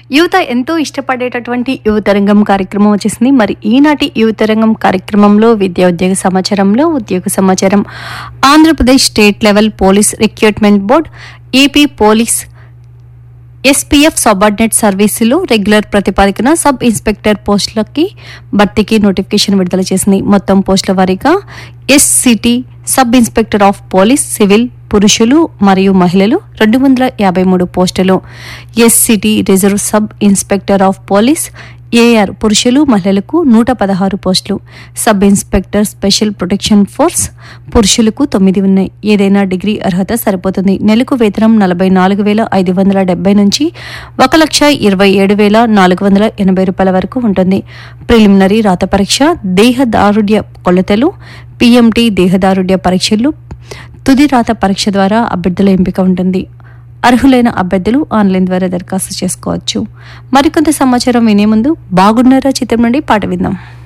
యువత ఎంతో ఇష్టపడేటటువంటి యువతరంగం కార్యక్రమం వచ్చేసింది మరి ఈనాటి యువతరంగం కార్యక్రమంలో విద్యా ఉద్యోగ సమాచారంలో ఉద్యోగ సమాచారం Andhra Pradesh state level police recruitment board AP police SPF subordinate సర్వీసులు రెగ్యులర్ ప్రతిపాదికన సబ్ ఇన్స్పెక్టర్ పోస్టులకి భర్తీకి నోటిఫికేషన్ విడుదల చేసింది మొత్తం పోస్టుల వారీగా SCT sub inspector of police civil పురుషులు మరియు మహిళలు రెండు వందల యాభై మూడు పోస్టులు SCT reserve sub inspector of police AR పురుషులు మహిళలకు నూట పదహారు పోస్టులు sub inspector special protection force పురుషులకు తొమ్మిది ఉన్నాయి ఏదైనా డిగ్రీ అర్హత సరిపోతుంది నెలకు వేతనం నలభై నాలుగు వేల ఐదు వందల డెబ్బై నుంచి ఒక లక్ష ఇరవై ఏడు వేల నాలుగు వందల ఎనభై రూపాయల వరకు ఉంటుంది ప్రిలిమినరీ రాత పరీక్ష దేహదారుఢ్య కొలతలు పిఎంటి దేహదారుఢ్య పరీక్షలు తుది రాత పరీక్ష ద్వారా అభ్యర్థుల ఎంపిక ఉంటుంది అర్హులైన అభ్యర్థులు ఆన్లైన్ ద్వారా దరఖాస్తు చేసుకోవచ్చు మరికొంత సమాచారం వినే ముందు బాగున్నారా చిత్రం నుండి పాట విందాం